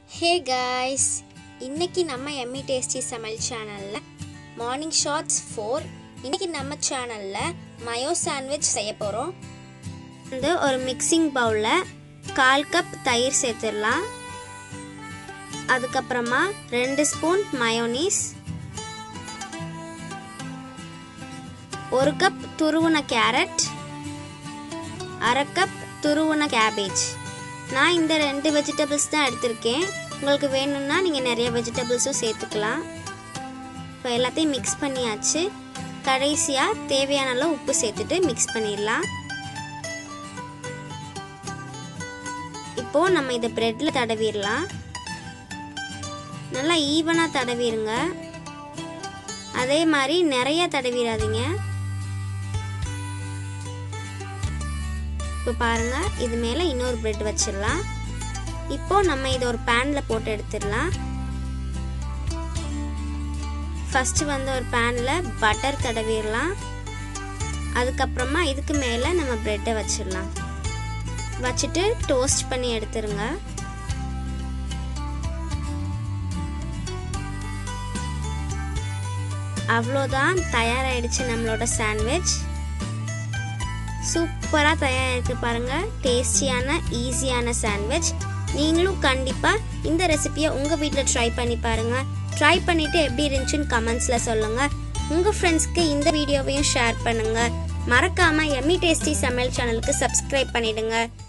hey guys இன்னைக்கு நம்ம Emmy tasty சமையல் சேனலில் மார்னிங் ஷார்ட்ஸ் ஃபோர் இன்னைக்கு நம்ம சேனலில் மயோ சாண்ட்விச் செய்ய போகிறோம் வந்து ஒரு மிக்சிங் பவுலில் கால் கப் தயிர் சேர்த்துடலாம் அதுக்கப்புறமா ரெண்டு ஸ்பூன் மயோனீஸ் ஒரு கப் துருவுன கேரட் அரை கப் துருவுன கேபேஜ் நான் இந்த ரெண்டு வெஜிடபிள்ஸ் தான் எடுத்திருக்கேன் உங்களுக்கு வேணும்னா நீங்கள் நிறைய வெஜிடபிள்ஸும் சேர்த்துக்கலாம் இப்போ எல்லாத்தையும் மிக்ஸ் பண்ணியாச்சு கடைசியாக தேவையான அளவு உப்பு சேர்த்துட்டு மிக்ஸ் பண்ணிடலாம் இப்போது நம்ம இதை ப்ரெட்டில் தடவிடலாம் நல்லா ஈவனாக தடவிடுங்க அதே மாதிரி நிறைய தடவிடாதீங்க இப்போ பாருங்க இது மேலே இன்னொரு பிரெட் வச்சிடலாம் இப்போ நம்ம இதை ஒரு பேனில் போட்டு எடுத்துடலாம் ஃபஸ்ட்டு வந்து ஒரு பேனில் பட்டர் தடவிடலாம் அதுக்கப்புறமா இதுக்கு மேலே நம்ம ப்ரெட்டை வச்சிடலாம் வச்சுட்டு டோஸ்ட் பண்ணி எடுத்துருங்க அவ்வளோதான் தயாராகிடுச்சு நம்மளோட சாண்ட்விச் சூப்பராக தயாரித்து பாருங்கள் டேஸ்டியான ஈஸியான சாண்ட்விச் நீங்களும் கண்டிப்பாக இந்த ரெசிபியை உங்கள் வீட்டில் ட்ரை பண்ணி பாருங்கள் ட்ரை பண்ணிவிட்டு எப்படி இருந்துச்சுன்னு கமெண்ட்ஸில் சொல்லுங்கள் உங்கள் ஃப்ரெண்ட்ஸ்க்கு இந்த வீடியோவையும் ஷேர் பண்ணுங்கள் மறக்காமல் எம்மி டேஸ்டி சமையல் சேனலுக்கு சப்ஸ்கிரைப் பண்ணிவிடுங்க